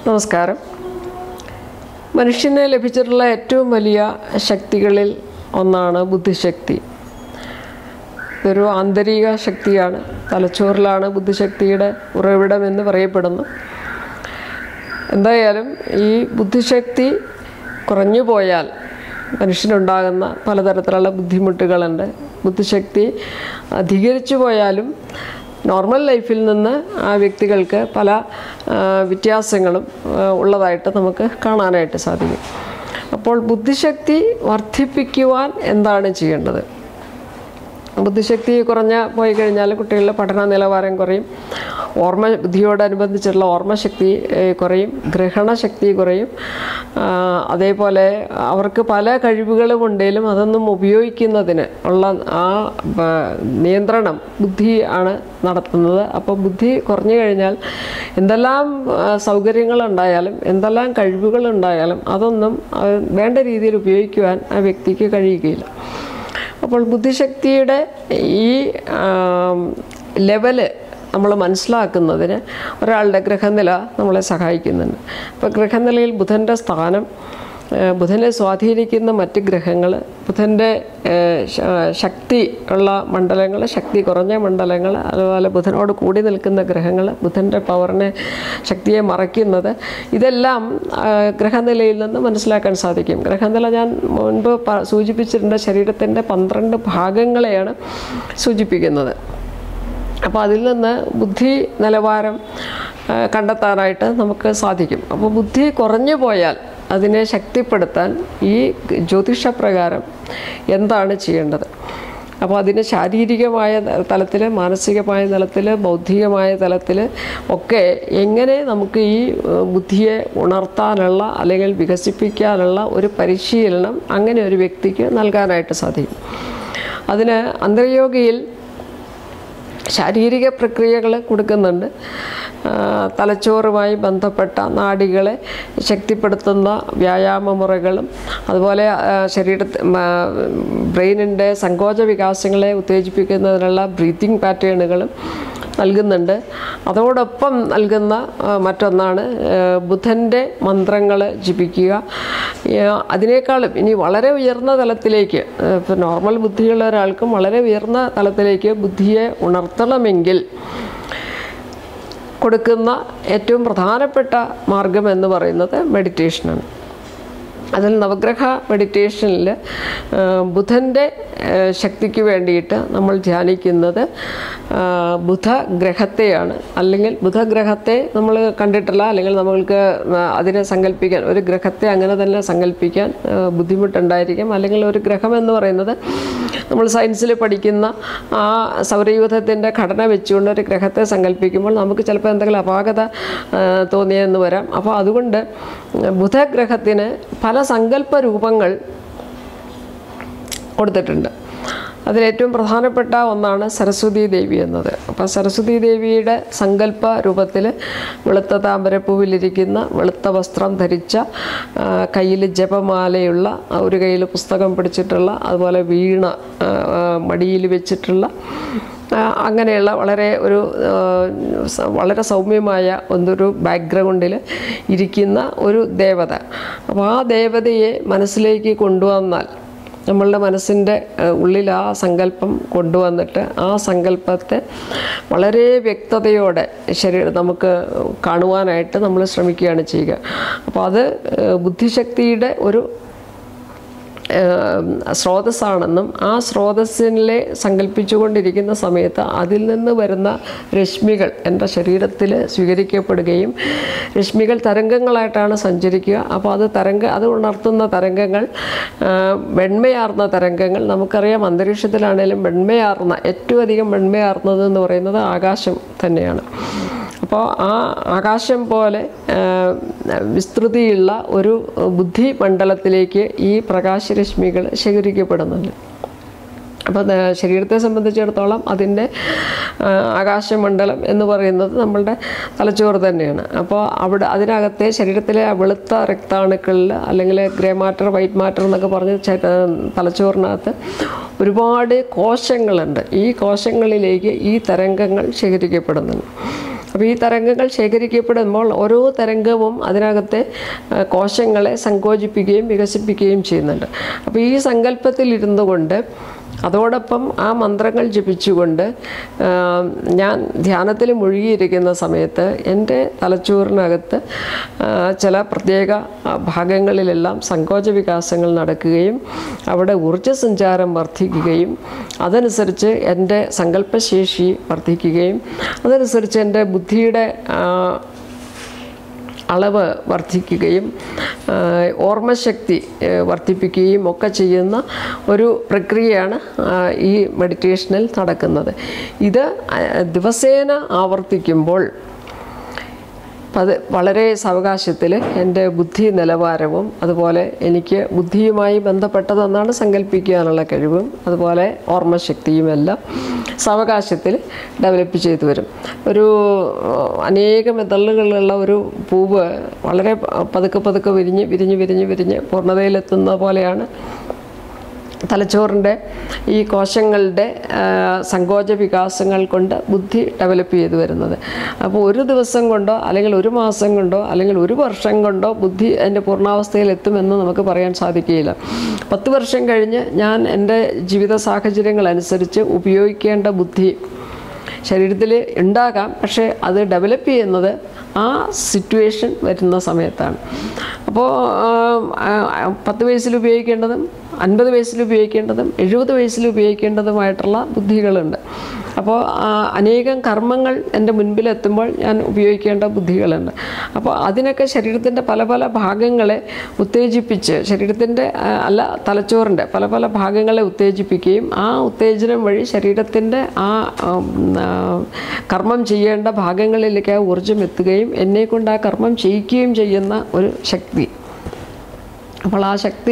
നമസ്കാരം മനുഷ്യന് ലഭിച്ചിട്ടുള്ള ഏറ്റവും വലിയ ശക്തികളിൽ ഒന്നാണ് ബുദ്ധിശക്തി ഇതൊരു ആന്തരിക ശക്തിയാണ് തലച്ചോറിലാണ് ബുദ്ധിശക്തിയുടെ ഉറവിടം എന്ന് പറയപ്പെടുന്നു എന്തായാലും ഈ ബുദ്ധിശക്തി കുറഞ്ഞു പോയാൽ മനുഷ്യനുണ്ടാകുന്ന പലതരത്തിലുള്ള ബുദ്ധിമുട്ടുകളുണ്ട് ബുദ്ധിശക്തി അധികരിച്ചു പോയാലും നോർമൽ ലൈഫിൽ നിന്ന് ആ വ്യക്തികൾക്ക് പല ആ, വ്യത്യാസങ്ങളും ആ, ഉള്ളതായിട്ട് നമുക്ക് കാണാനായിട്ട് സാധിക്കും അപ്പോൾ ബുദ്ധിശക്തി വർദ്ധിപ്പിക്കുവാൻ എന്താണ് ചെയ്യേണ്ടത് ബുദ്ധിശക്തി കുറഞ്ഞ പോയി കഴിഞ്ഞാൽ കുട്ടികളുടെ പഠന നിലവാരം കുറയും ഓർമ്മ ബുദ്ധിയോടനുബന്ധിച്ചുള്ള ഓർമ്മശക്തി ഏഹ്, കുറയും ഗ്രഹണശക്തി കുറയും ആ, അതേപോലെ അവർക്ക് പല കഴിവുകളും ഉണ്ടെങ്കിലും അതൊന്നും ഉപയോഗിക്കുന്നതിന് ഉള്ള ആ ബ- നിയന്ത്രണം ബുദ്ധി ആണ് നടത്തുന്നത് അപ്പോൾ ബുദ്ധി കുറഞ്ഞു കഴിഞ്ഞാൽ എന്തെല്ലാം ആ, സൗകര്യങ്ങളുണ്ടായാലും എന്തെല്ലാം കഴിവുകളുണ്ടായാലും അതൊന്നും ആ, വേണ്ട രീതിയിൽ ഉപയോഗിക്കുവാൻ ആ വ്യക്തിക്ക് കഴിയുകയില്ല അപ്പോൾ ബുദ്ധിശക്തിയുടെ ഈ ലെവല് നമ്മൾ മനസ്സിലാക്കുന്നതിന് ഒരാളുടെ ഗ്രഹനില നമ്മളെ സഹായിക്കുന്നുണ്ട് അപ്പോൾ ഗ്രഹനിലയിൽ ബുധൻ്റെ സ്ഥാനം ആ, ബുധനെ സ്വാധീനിക്കുന്ന മറ്റ് ഗ്രഹങ്ങൾ ബുധൻ്റെ ആ, ശ- ശക്തി ഉള്ള മണ്ഡലങ്ങൾ ശക്തി കുറഞ്ഞ മണ്ഡലങ്ങൾ അതുപോലെ ബുധനോട് കൂടി നിൽക്കുന്ന ഗ്രഹങ്ങൾ ബുധൻ്റെ പവറിനെ ശക്തിയെ മറയ്ക്കുന്നത് ഇതെല്ലാം ആ, ഗ്രഹനിലയിൽ നിന്ന് മനസ്സിലാക്കാൻ സാധിക്കും ഗ്രഹനില ഞാൻ മുൻപ് പ- സൂചിപ്പിച്ചിട്ടുണ്ട് ശരീരത്തിൻ്റെ പന്ത്രണ്ട് ഭാഗങ്ങളെയാണ് സൂചിപ്പിക്കുന്നത് അപ്പോൾ അതിൽ നിന്ന് ബുദ്ധി നിലവാരം ആ, കണ്ടെത്താനായിട്ട് നമുക്ക് സാധിക്കും അപ്പോൾ ബുദ്ധി കുറഞ്ഞു പോയാൽ അതിനെ ശക്തിപ്പെടുത്താൻ ഈ ജ്യോതിഷപ്രകാരം എന്താണ് ചെയ്യേണ്ടത് അപ്പോൾ അതിന് ശാരീരികമായ തലത്തിൽ മാനസികമായ തലത്തിൽ ബൗദ്ധികമായ തലത്തിൽ ഒക്കെ എങ്ങനെ നമുക്ക് ഈ ഏഹ്, ബുദ്ധിയെ ഉണർത്താനുള്ള അല്ലെങ്കിൽ വികസിപ്പിക്കാനുള്ള ഒരു പരിശീലനം അങ്ങനെ ഒരു വ്യക്തിക്ക് നൽകാനായിട്ട് സാധിക്കും അതിന് അന്തർയോഗിയിൽ ശാരീരിക പ്രക്രിയകൾ കൊടുക്കുന്നുണ്ട് ആ, തലച്ചോറുമായി ബന്ധപ്പെട്ട നാഡികളെ ശക്തിപ്പെടുത്തുന്ന വ്യായാമ മുറകളും അതുപോലെ ശരീരത്തെ ബ്രെയിനിൻ്റെ സങ്കോച വികാസങ്ങളെ ഉത്തേജിപ്പിക്കുന്നതിനുള്ള ബ്രീത്തിങ് പാറ്റേണുകളും നൽകുന്നുണ്ട് അതോടൊപ്പം നൽകുന്ന ആ, മറ്റൊന്നാണ് ബുധൻ്റെ മന്ത്രങ്ങൾ ജപിക്കുക ആ, അതിനേക്കാളും ഇനി വളരെ ഉയർന്ന തലത്തിലേക്ക് ഇപ്പോൾ നോർമൽ ബുദ്ധിയുള്ള ഒരാൾക്കും വളരെ ഉയർന്ന തലത്തിലേക്ക് ബുദ്ധിയെ ഉണർത്തണമെങ്കിൽ കൊടുക്കുന്ന ഏറ്റവും പ്രധാനപ്പെട്ട മാർഗം എന്ന് പറയുന്നത് മെഡിറ്റേഷനാണ് അതിൽ നവഗ്രഹ മെഡിറ്റേഷനിൽ ബുധൻ്റെ ഏഹ്, ശക്തിക്ക് വേണ്ടിയിട്ട് നമ്മൾ ധ്യാനിക്കുന്നത് ആ, ബുധഗ്രഹത്തെയാണ് അല്ലെങ്കിൽ ബുധഗ്രഹത്തെ നമ്മൾ കണ്ടിട്ടില്ല അല്ലെങ്കിൽ നമ്മൾക്ക് ആ, അതിനെ സങ്കല്പിക്കാൻ ഒരു ഗ്രഹത്തെ അങ്ങനെ തന്നെ സങ്കല്പിക്കാൻ ആ, ബുദ്ധിമുട്ടുണ്ടായിരിക്കും അല്ലെങ്കിൽ ഒരു ഗ്രഹം എന്ന് പറയുന്നത് നമ്മൾ സയൻസിൽ പഠിക്കുന്ന ആ സൗരയൂഥത്തിൻ്റെ ഘടന വെച്ചുകൊണ്ട് ഒരു ഗ്രഹത്തെ സങ്കല്പിക്കുമ്പോൾ നമുക്ക് ചിലപ്പോൾ എന്തെങ്കിലും അപാകത ആ, തോന്നിയെന്ന് വരാം അപ്പോൾ അതുകൊണ്ട് ബുധഗ്രഹത്തിന് പല സങ്കല്പ രൂപങ്ങൾ കൊടുത്തിട്ടുണ്ട് അതിലേറ്റവും പ്രധാനപ്പെട്ട ഒന്നാണ് സരസ്വതി ദേവി എന്നത് അപ്പോൾ സരസ്വതി ദേവിയുടെ സങ്കല്പ രൂപത്തിൽ വെളുത്ത താമരപ്പൂവിലിരിക്കുന്ന വെളുത്ത വസ്ത്രം ധരിച്ച കയ്യിൽ ജപമാലയുള്ള ആ, ഒരു കയ്യിൽ പുസ്തകം പിടിച്ചിട്ടുള്ള അതുപോലെ വീണ ആ, ആ, മടിയിൽ വെച്ചിട്ടുള്ള ആ, അങ്ങനെയുള്ള വളരെ ഒരു ആ, സ- വളരെ സൗമ്യമായ ഒന്നൊരു ബാക്ക്ഗ്രൗണ്ടിൽ ഇരിക്കുന്ന ഒരു ദേവത അപ്പോൾ ആ ദേവതയെ മനസ്സിലേക്ക് കൊണ്ടുവന്നാൽ നമ്മളുടെ മനസ്സിൻ്റെ ഏഹ്, ഉള്ളിൽ ആ സങ്കല്പം കൊണ്ടുവന്നിട്ട് ആ സങ്കല്പത്തെ വളരെ വ്യക്തതയോടെ ശരീരം നമുക്ക് കാണുവാനായിട്ട് നമ്മൾ ശ്രമിക്കുകയാണ് ചെയ്യുക അപ്പോൾ അത് ഏഹ്, ബുദ്ധിശക്തിയുടെ ഒരു ഏഹ്, സ്രോതസ്സാണെന്നും ആ സ്രോതസ്സിനെ സങ്കല്പിച്ചുകൊണ്ടിരിക്കുന്ന സമയത്ത് അതിൽ നിന്ന് വരുന്ന രശ്മികൾ എൻ്റെ ശരീരത്തിൽ സ്വീകരിക്കപ്പെടുകയും രശ്മികൾ തരംഗങ്ങളായിട്ടാണ് സഞ്ചരിക്കുക അപ്പോൾ അത് തരംഗ അത് ഉണർത്തുന്ന തരംഗങ്ങൾ ഏഹ്, വെണ്മയാർന്ന തരംഗങ്ങൾ നമുക്കറിയാം അന്തരീക്ഷത്തിലാണെങ്കിലും വെണ്മയാർന്ന ഏറ്റവും അധികം വെണ്മയാർന്നത് എന്ന് പറയുന്നത് ആകാശം തന്നെയാണ് അപ്പോൾ ആ ആകാശം പോലെ ആ, വിസ്തൃതിയുള്ള ഒരു ബുദ്ധി മണ്ഡലത്തിലേക്ക് ഈ പ്രകാശരശ്മികൾ ശേഖരിക്കപ്പെടുന്നുണ്ട് അപ്പോൾ അത് ശരീരത്തെ സംബന്ധിച്ചിടത്തോളം അതിൻ്റെ ആ, ആകാശമണ്ഡലം എന്ന് പറയുന്നത് നമ്മളുടെ തലച്ചോറ് തന്നെയാണ് അപ്പോൾ അവിടെ അതിനകത്തെ ശരീരത്തിലെ ആ വെളുത്ത രക്താണുക്കളിൽ അല്ലെങ്കിൽ ഗ്രേ മാറ്റർ വൈറ്റ് മാറ്റർ എന്നൊക്കെ പറഞ്ഞ് ചെ- തലച്ചോറിനകത്ത് ഒരുപാട് കോശങ്ങളുണ്ട് ഈ കോശങ്ങളിലേക്ക് ഈ തരംഗങ്ങൾ ശേഖരിക്കപ്പെടുന്നുണ്ട് അപ്പോൾ ഈ തരംഗങ്ങൾ ശേഖരിക്കപ്പെടുമ്പോൾ ഓരോ തരംഗവും അതിനകത്തെ ആ, കോശങ്ങളെ സങ്കോചിപ്പിക്കുകയും വികസിപ്പിക്കുകയും ചെയ്യുന്നുണ്ട് അപ്പോൾ ഈ സങ്കല്പത്തിൽ ഇരുന്നു കൊണ്ട് അതോടൊപ്പം ആ മന്ത്രങ്ങൾ ജപിച്ചുകൊണ്ട് ആ, ഞാൻ ധ്യാനത്തിൽ മുഴുകിയിരിക്കുന്ന സമയത്ത് എൻ്റെ തലച്ചോറിനകത്ത് ആ, ചില പ്രത്യേക ആ, ഭാഗങ്ങളിലെല്ലാം സങ്കോച വികാസങ്ങൾ നടക്കുകയും അവിടെ ഊർജ്ജസഞ്ചാരം വർദ്ധിക്കുകയും അതനുസരിച്ച് എൻ്റെ സങ്കല്പശേഷി വർദ്ധിക്കുകയും അതനുസരിച്ച് എൻ്റെ ബുദ്ധിയുടെ ആ, അളവ് വർദ്ധിക്കുകയും ആ, ഓർമ്മശക്തി ആ, വർദ്ധിപ്പിക്കുകയും ഒക്കെ ചെയ്യുന്ന ഒരു പ്രക്രിയയാണ് ആ, ഈ മെഡിറ്റേഷനിൽ നടക്കുന്നത് ഇത് ആ, ദിവസേന ആവർത്തിക്കുമ്പോൾ അത് വളരെ സാവകാശത്തിൽ എൻ്റെ ബുദ്ധി നിലവാരവും അതുപോലെ എനിക്ക് ബുദ്ധിയുമായി ബന്ധപ്പെട്ടതെന്നാണ് സങ്കല്പിക്കാനുള്ള കഴിവും അതുപോലെ ഓർമ്മശക്തിയുമെല്ലാം സാവകാശത്തിൽ ഡെവലപ്പ് ചെയ്തു വരും ഒരു ഏഹ്, അനേകം ഇതളുകളുള്ള ഒരു പൂവ് വളരെ പതുക്കെ പതുക്കെ വിരിഞ്ഞ് വിരിഞ്ഞ് വിരിഞ്ഞ് വിരിഞ്ഞ് പൂർണ്ണതയിലെത്തുന്ന പോലെയാണ് തലച്ചോറിൻ്റെ ഈ കോശങ്ങളുടെ ആ, സങ്കോച വികാസങ്ങൾ കൊണ്ട് ബുദ്ധി ഡെവലപ്പ് ചെയ്തു വരുന്നത് അപ്പോൾ ഒരു ദിവസം കൊണ്ടോ അല്ലെങ്കിൽ ഒരു മാസം കൊണ്ടോ അല്ലെങ്കിൽ ഒരു വർഷം കൊണ്ടോ ബുദ്ധി അതിൻ്റെ പൂർണ്ണാവസ്ഥയിൽ എത്തുമെന്ന് നമുക്ക് പറയാൻ സാധിക്കുകയില്ല പത്ത് വർഷം കഴിഞ്ഞ് ഞാൻ എൻ്റെ ജീവിത സാഹചര്യങ്ങൾ അനുസരിച്ച് ഉപയോഗിക്കേണ്ട ബുദ്ധി ശരീരത്തിൽ ഉണ്ടാകാം പക്ഷേ അത് ഡെവലപ്പ് ചെയ്യുന്നത് ആ സിറ്റുവേഷൻ വരുന്ന സമയത്താണ് അപ്പോൾ പത്ത് വയസ്സിൽ ഉപയോഗിക്കേണ്ടതും അൻപത് വയസ്സിൽ ഉപയോഗിക്കേണ്ടതും എഴുപത് വയസ്സിൽ ഉപയോഗിക്കേണ്ടതുമായിട്ടുള്ള ബുദ്ധികളുണ്ട് അപ്പോൾ ആ, അനേകം കർമ്മങ്ങൾ എൻ്റെ മുൻപിലെത്തുമ്പോൾ ഞാൻ ഉപയോഗിക്കേണ്ട ബുദ്ധികളുണ്ട് അപ്പോൾ അതിനൊക്കെ ശരീരത്തിൻ്റെ പല പല ഭാഗങ്ങളെ ഉത്തേജിപ്പിച്ച് ശരീരത്തിൻ്റെ ആ, അല്ല തലച്ചോറിൻ്റെ പല പല ഭാഗങ്ങളെ ഉത്തേജിപ്പിക്കുകയും ആ ഉത്തേജനം വഴി ശരീരത്തിൻ്റെ ആ ഉം, ആ, കർമ്മം ചെയ്യേണ്ട ഭാഗങ്ങളിലേക്ക് ആ ഊർജ്ജം എത്തുകയും എന്നെക്കൊണ്ട് ആ കർമ്മം ചെയ്യിക്കുകയും ചെയ്യുന്ന ഒരു ശക്തി അപ്പോൾ ആ ശക്തി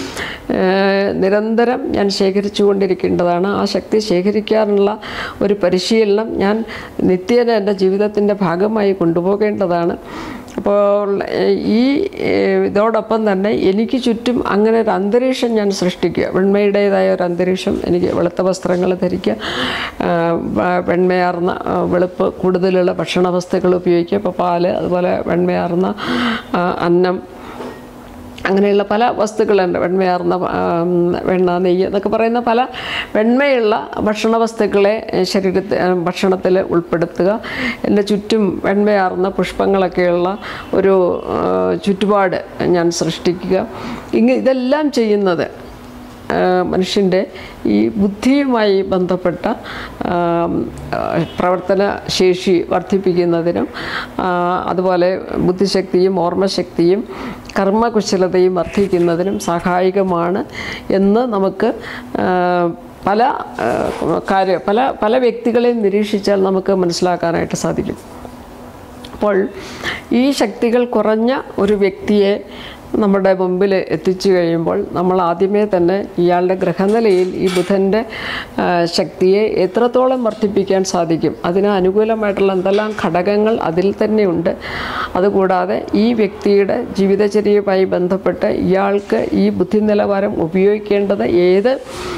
ഏഹ്, നിരന്തരം ഞാൻ ശേഖരിച്ചു കൊണ്ടിരിക്കേണ്ടതാണ് ആ ശക്തി ശേഖരിക്കാനുള്ള ഒരു പരിശീലനം ഞാൻ നിത്യേന എൻ്റെ ജീവിതത്തിൻ്റെ ഭാഗമായി കൊണ്ടുപോകേണ്ടതാണ് അപ്പോൾ ഏഹ്, ഈ ഏഹ്, ഇതോടൊപ്പം തന്നെ എനിക്ക് ചുറ്റും അങ്ങനെ ഒരു അന്തരീക്ഷം ഞാൻ സൃഷ്ടിക്കുക വെണ്മയുടേതായ ഒരു അന്തരീക്ഷം എനിക്ക് വെളുത്ത വസ്ത്രങ്ങൾ ധരിക്കുക ആഹ്, വ- വെണ്മയാർന്ന ആഹ്, വെളുപ്പ് കൂടുതലുള്ള ഭക്ഷണ വസ്തുക്കൾ ഉപയോഗിക്കുക ഇപ്പോൾ പാല് അതുപോലെ വെണ്മയാർന്ന ആഹ്, അന്നം അങ്ങനെയുള്ള പല വസ്തുക്കളുണ്ട് വെണ്മയാർന്ന ആം, വെണ്ണ നെയ്യ് എന്നൊക്കെ പറയുന്ന പല വെണ്മയുള്ള ഭക്ഷണ വസ്തുക്കളെ ശരീരത്തിൽ ഭക്ഷണത്തിൽ ഉൾപ്പെടുത്തുക എൻ്റെ ചുറ്റും വെണ്മയാർന്ന പുഷ്പങ്ങളൊക്കെയുള്ള ഒരു ആ, ചുറ്റുപാട് ഞാൻ സൃഷ്ടിക്കുക ഇങ്ങ ഇതെല്ലാം ചെയ്യുന്നത് ആ, മനുഷ്യൻ്റെ ഈ ബുദ്ധിയുമായി ബന്ധപ്പെട്ട ആം, ആ, പ്രവർത്തന ശേഷി വർദ്ധിപ്പിക്കുന്നതിനും ആ, അതുപോലെ ബുദ്ധിശക്തിയും ഓർമ്മശക്തിയും കർമ്മകുശലതയും വർദ്ധിക്കുന്നതിനും സഹായകമാണ് എന്ന് നമുക്ക് ആ, പല ആ, കാര്യ പല പല വ്യക്തികളെയും നിരീക്ഷിച്ചാൽ നമുക്ക് മനസ്സിലാക്കാനായിട്ട് സാധിക്കും അപ്പോൾ ഈ ശക്തികൾ കുറഞ്ഞ ഒരു വ്യക്തിയെ നമ്മുടെ മുമ്പിൽ എത്തിച്ചു കഴിയുമ്പോൾ നമ്മൾ ആദ്യമേ തന്നെ ഇയാളുടെ ഗ്രഹനിലയിൽ ഈ ബുധൻ്റെ ആ, ശക്തിയെ എത്രത്തോളം വർദ്ധിപ്പിക്കാൻ സാധിക്കും അതിന് അനുകൂലമായിട്ടുള്ള എന്തെല്ലാം ഘടകങ്ങൾ അതിൽ തന്നെയുണ്ട് അതുകൂടാതെ ഈ വ്യക്തിയുടെ ജീവിതചര്യയുമായി ബന്ധപ്പെട്ട് ഇയാൾക്ക് ഈ ബുദ്ധി നിലവാരം ഉപയോഗിക്കേണ്ടത് ഏത്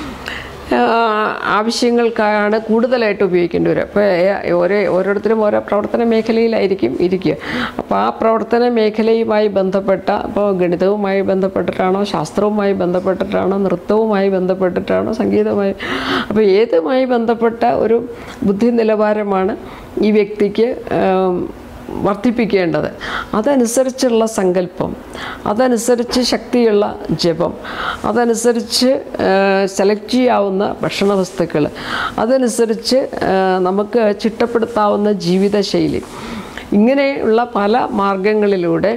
ആ, ആവശ്യങ്ങൾക്കാണ് കൂടുതലായിട്ട് ഉപയോഗിക്കേണ്ടി വരിക അപ്പോൾ ഓരോ ഓരോരുത്തരും ഓരോ പ്രവർത്തന മേഖലയിലായിരിക്കും ഇരിക്കുക അപ്പോൾ ആ പ്രവർത്തന മേഖലയുമായി ബന്ധപ്പെട്ട അപ്പോൾ ഗണിതവുമായി ബന്ധപ്പെട്ടിട്ടാണോ ശാസ്ത്രവുമായി ബന്ധപ്പെട്ടിട്ടാണോ നൃത്തവുമായി ബന്ധപ്പെട്ടിട്ടാണോ സംഗീതവുമായി അപ്പോൾ ഏതുമായി ബന്ധപ്പെട്ട ഒരു ബുദ്ധി നിലവാരമാണ് ഈ വ്യക്തിക്ക് ആം, വർദ്ധിപ്പിക്കേണ്ടത് അതനുസരിച്ചുള്ള സങ്കല്പം അതനുസരിച്ച് ശക്തിയുള്ള ജപം അതനുസരിച്ച് സെലക്ട് ചെയ്യാവുന്ന ഭക്ഷണ വസ്തുക്കൾ അതനുസരിച്ച് ആ, നമുക്ക് ചിട്ടപ്പെടുത്താവുന്ന ജീവിതശൈലി ഇങ്ങനെയുള്ള പല മാർഗങ്ങളിലൂടെ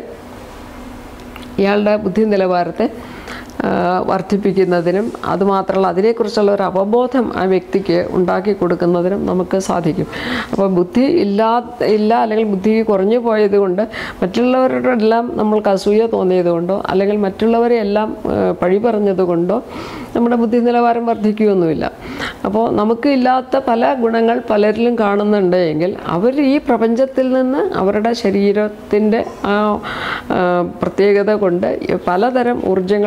ഇയാളുടെ ബുദ്ധി നിലവാരത്തെ ആ, വർദ്ധിപ്പിക്കുന്നതിനും അതുമാത്രമല്ല അതിനെക്കുറിച്ചുള്ള ഒരു അവബോധം ആ വ്യക്തിക്ക് ഉണ്ടാക്കി കൊടുക്കുന്നതിനും നമുക്ക് സാധിക്കും അപ്പോൾ ബുദ്ധി ഇല്ലാ ഇല്ല അല്ലെങ്കിൽ ബുദ്ധി കുറഞ്ഞു പോയത് കൊണ്ട് മറ്റുള്ളവരുടെ എല്ലാം നമ്മൾക്ക് അസൂയ തോന്നിയത് കൊണ്ടോ അല്ലെങ്കിൽ മറ്റുള്ളവരെ എല്ലാം ആ, പഴി പറഞ്ഞത് കൊണ്ടോ നമ്മുടെ ബുദ്ധി നിലവാരം വർദ്ധിക്കുകയൊന്നുമില്ല അപ്പോൾ നമുക്ക് ഇല്ലാത്ത പല ഗുണങ്ങൾ പലരിലും കാണുന്നുണ്ട് എങ്കിൽ അവർ ഈ പ്രപഞ്ചത്തിൽ നിന്ന് അവരുടെ ശരീരത്തിൻ്റെ ആ ആ, പ്രത്യേകത കൊണ്ട് പലതരം ഊർജ്ജങ്ങളെ സ്വീകരിച്ച്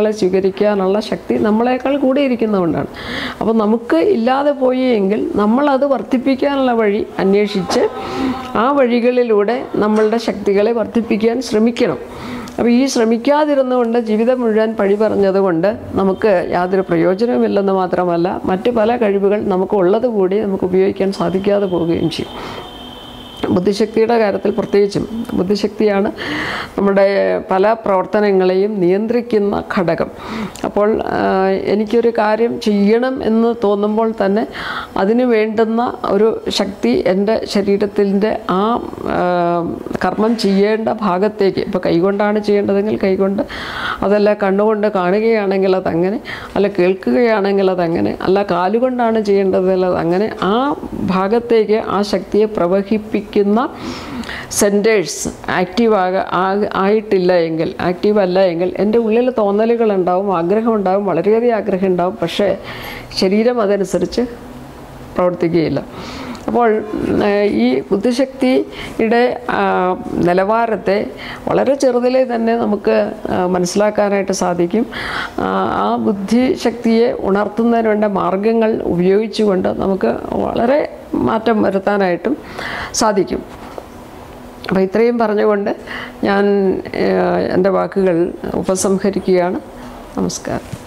പ്രതികരിക്കാനുള്ള ശക്തി നമ്മളെക്കാൾ കൂടിയിരിക്കുന്നതുകൊണ്ടാണ് അപ്പോൾ നമുക്ക് ഇല്ലാതെ പോയി എങ്കിൽ നമ്മളത് വർദ്ധിപ്പിക്കാനുള്ള വഴി അന്വേഷിച്ച് ആ വഴികളിലൂടെ നമ്മളുടെ ശക്തികളെ വർദ്ധിപ്പിക്കാൻ ശ്രമിക്കണം അപ്പോൾ ഈ ശ്രമിക്കാതിരുന്നുകൊണ്ട് ജീവിതം മുഴുവൻ പഴി പറഞ്ഞതുകൊണ്ട് നമുക്ക് യാതൊരു പ്രയോജനവുമില്ലെന്ന് മാത്രമല്ല മറ്റ് പല കഴിവുകൾ നമുക്ക് ഉള്ളത് കൂടി നമുക്ക് ഉപയോഗിക്കാൻ സാധിക്കാതെ പോവുകയും ചെയ്യും ബുദ്ധിശക്തിയുടെ കാര്യത്തിൽ പ്രത്യേകിച്ചും ബുദ്ധിശക്തിയാണ് നമ്മുടെ പല പ്രവർത്തനങ്ങളെയും നിയന്ത്രിക്കുന്ന ഘടകം അപ്പോൾ ആ, എനിക്കൊരു കാര്യം ചെയ്യണം എന്ന് തോന്നുമ്പോൾ തന്നെ അതിന് വേണ്ടുന്ന ഒരു ശക്തി എൻ്റെ ശരീരത്തിൻ്റെ ആ ആ, കർമ്മം ചെയ്യേണ്ട ഭാഗത്തേക്ക് ഇപ്പോൾ കൈകൊണ്ടാണ് ചെയ്യേണ്ടതെങ്കിൽ കൈകൊണ്ട് അതല്ല കണ്ണുകൊണ്ട് കാണുകയാണെങ്കിൽ അതങ്ങനെ അല്ല കേൾക്കുകയാണെങ്കിൽ അതങ്ങനെ അല്ല കാലുകൊണ്ടാണ് ചെയ്യേണ്ടതെങ്കിൽ അതങ്ങനെ ആ ഭാഗത്തേക്ക് ആ ശക്തിയെ പ്രവഹിപ്പിക്കുന്ന സെൻറ്റേഴ്സ് ആക്റ്റീവ് ആക ആ- ആയിട്ടില്ല എങ്കിൽ ആക്റ്റീവ് അല്ല എങ്കിൽ എൻ്റെ ഉള്ളിൽ തോന്നലുകളുണ്ടാവും ആഗ്രഹം ഉണ്ടാവും വളരെയധികം ആഗ്രഹം ഉണ്ടാവും പക്ഷേ ശരീരം അതനുസരിച്ച് പ്രവർത്തിക്കുകയില്ല അപ്പോൾ ഏഹ്, ഈ ബുദ്ധിശക്തിയുടെ ആ, നിലവാരത്തെ വളരെ ചെറുതിലെ തന്നെ നമുക്ക് ആ, മനസ്സിലാക്കാനായിട്ട് സാധിക്കും ആ, ആ ബുദ്ധിശക്തിയെ ഉണർത്തുന്നതിന് വേണ്ട മാർഗങ്ങൾ ഉപയോഗിച്ചുകൊണ്ട് നമുക്ക് വളരെ മാറ്റം വരുത്താനായിട്ടും സാധിക്കും അപ്പോൾ ഇത്രയും പറഞ്ഞുകൊണ്ട് ഞാൻ ഏഹ്, എൻ്റെ വാക്കുകൾ ഉപസംഹരിക്കുകയാണ് നമസ്കാരം